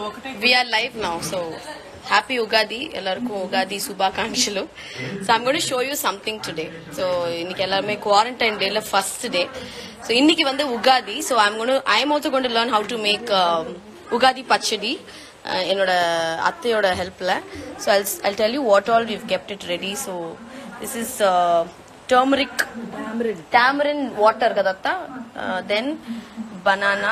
ఒకటే we are live now so happy Ugadi எல்லாருக்கும் உகாதி சுபாகாங்ஷலு so I'm gonna show you something today so இன்னைக்கு எல்லாருமே குவாரண்டைன் டேல ஃபர்ஸ்ட் டே ஸோ இன்னைக்கு வந்து Ugadi so I'm gonna I am also gonna learn how to make Ugadi pachadi ah, என்னோட அத்தையோட ஹெல்ப்ல so I'll I tell you what all you kept it ready so this is turmeric tamarind water కదత్తా then banana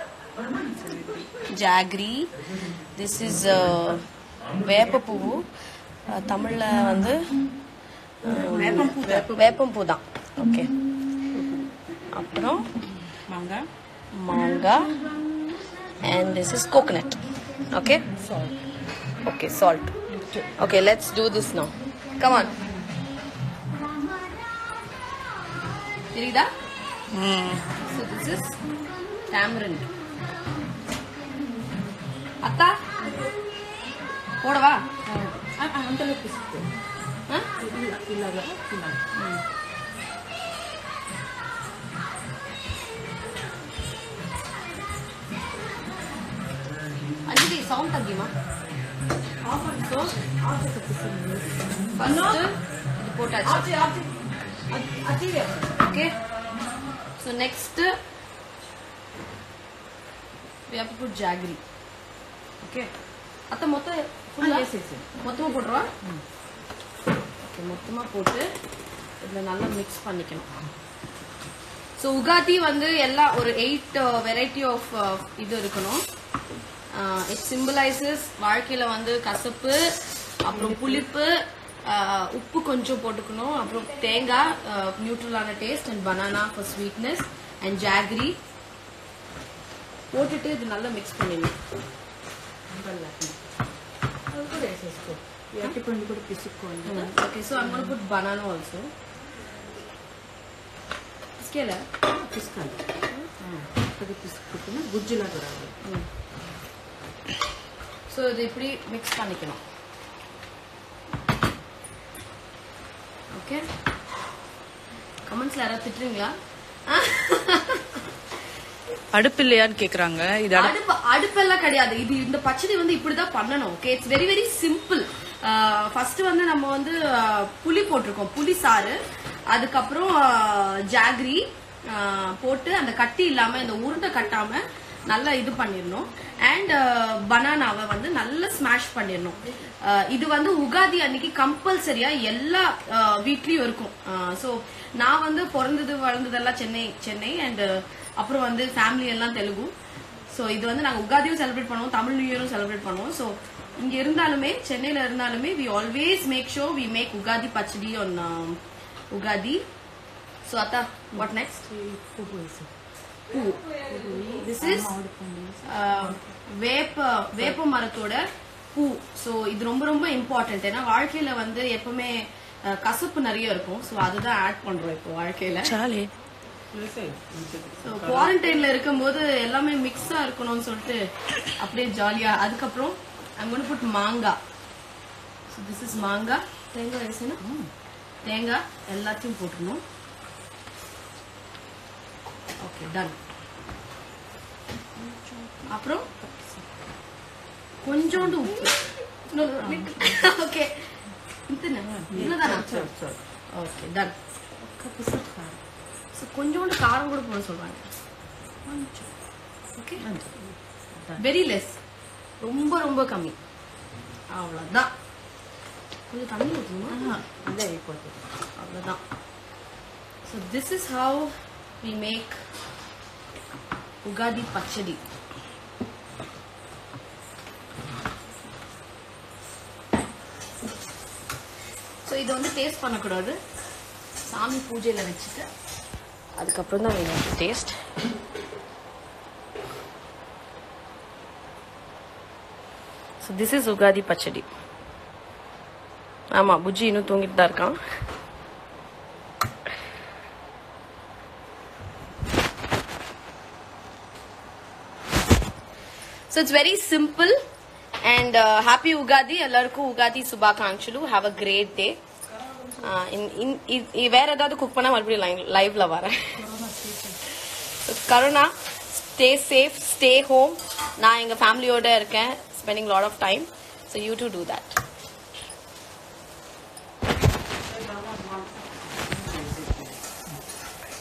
jaggery this is வேப்ப பூவு தமிழ்ல வந்து வேப்பம்பூ வேப்பம்பூ தான் okay அப்புறம் మాంగా மாங்காய் and this is coconut okay okay salt okay let's do this no come on தெரியுதா So this is tamarind. அத்தா போடவா అంతలో పిసుకు ஆ? ఇలాగా ఇలా అంజలి సౌండ్ తగ్గిమా సో ఫస్ట్ ఇది పోటాச்சு ఓకే సో నెక్స్ట్ వేప జాగ్రీ ఓకే அத்தை மொத்தம் full ஆ? వేసేసి மொத்தமா போட்டுருவா ஓகே மொத்தமா போட்டு இதுல நல்லா மிக்ஸ் பண்ணிக்கணும் ஸோ உகாதி வந்து எல்லாம் ஒரு எயிட் வெரைட்டி ஆஃப் இது இருக்கணும் இட் சிம்பிளைசஸ் வாழ்க்கையில வந்து கசப்பு அப்புறம் புளிப்பு ஆஹ், உப்பு கொஞ்சம் போட்டுக்கணும் அப்புறம் தேங்காய் நியூட்ரலான taste and banana for sweetness and jaggery போட்டுட்டு இது நல்லா மிக்ஸ் பண்ணிடணும் అది కూడా వేసేసుకో ఈ అరటిపండు కూడా పిసుక్కోండి okay so I'm put banana also స్కేలా పిసుకాలి అది పిసుక్కున్న గుజ్జులాగా రావాలి ஸோ இது இப்படி மிக்ஸ் பண்ணிக்கணும் ஓகே கமெண்ட்ஸ்ல யாராவது திட்டுறீங்களா அடுப்பு இல்லையான்னு கேக்குறாங்க இது அடுப்பு அடுப்பு அடுப்பெல்லாம் கிடையாது இது இந்த பச்சடி வந்து இப்படிதான் பண்ணணும் okay it's very very simple first வந்து நம்ம வந்து ஆஹ், புளி போட்டிருக்கோம் புளி சாறு அதுக்கப்புறம் ஆஹ், ஜாகரி ஆஹ், போட்டு அந்த கட்டி இல்லாம இந்த உருண்டை கட்டாம நல்லா இது பண்ணிடணும் அண்ட் பனானாவை வந்து நல்லா ஸ்மாஷ் பண்ணிடணும் ஆஹ், இது வந்து உகாதி அன்னைக்கு கம்பல்சரியா எல்லா ஆஹ், வீட்லயும் இருக்கும் ஸோ நான் வந்து பிறந்தது வளர்ந்ததெல்லாம் சென்னை சென்னை அண்ட் அப்புறம் வந்து ஃபேமிலி எல்லாம் தெலுங்கு ஸோ இது வந்து நாங்கள் உகாதியும் செலிப்ரேட் பண்ணுவோம் தமிழ் நியூ இயரும் செலிப்ரேட் பண்ணுவோம் ஸோ இங்க இருந்தாலுமே சென்னையில இருந்தாலுமே we always make so we make Ugadi pachadi one Ugadi so அத்தா வாட் நெக்ஸ்ட் పువ్వు వేసి பூ திஸ் இஸ் మామిడిపండు வேப்ப வேப்ப மரத்தோட பூ ஸோ இது ரொம்ப ரொம்ப இம்பார்ட்டன்ட் ஏன்னா வாழ்க்கையில வந்து எப்பவுமே அஹ், கசப்பு நிறைய இருக்கும் ஸோ அதுதான் ஆட் பண்றோம் இப்போ வாழ்க்கையில చాలే వేసేయి మంచిది ஸோ குவாரண்டைன்ல இருக்கும்போது எல்லாமே மிக்ஸா இருக்கணும்னு சொல்லிட்டு அப்படியே ஜாலியா அதுக்கப்புறம் I'm going to put மாங்காய் ஸோ திஸ் இஸ் மாங்காய் தேங்காய் வேசுனா தேங்காய் எல்லாத்தையும் போட்டுடணும் ஓகே டன் அப்புறம் கொஞ்சோண்டு உப்பு ஓகே இவ்வளோதானா చాలు చాలు ஓகே டன் ఒక్క పిసుకు కాదు ஸோ கொஞ்சோண்டு காரம் கூட போட சொல்றாங்க ஓகே అంతే வெரி லெஸ் ரொம்ப ரொம்ப கம்மி அவ்வளோதான் கொஞ்சம் தண்ணி ஊற்றணுமா అదే అయిపోతుంది அவ்வளோதான் so this is how we make Ugadi pachadi so இதை வந்து டேஸ்ட் பண்ணக்கூடாது சாமி பூஜையில் வச்சுட்டு அதுக்கப்புறம் தான் வேணும் taste so this is Ugadi pachadi ஆமா புஜ்ஜி இன்னும் தூங்கிட்டு தான் இருக்கான் so it's very simple and happy Ugadi எல்லாருக்கும் உகாதி சுபாகாங்ஷலு ஹாவ் அ கிரேட் டே வேற ஏதாவது குக் பண்ணா மறுபடியும் லைவ்ல வரேன் corona stay safe stay home நான் எங்க ஃபேமிலியோட இருக்கேன் spending lot of time so you too do that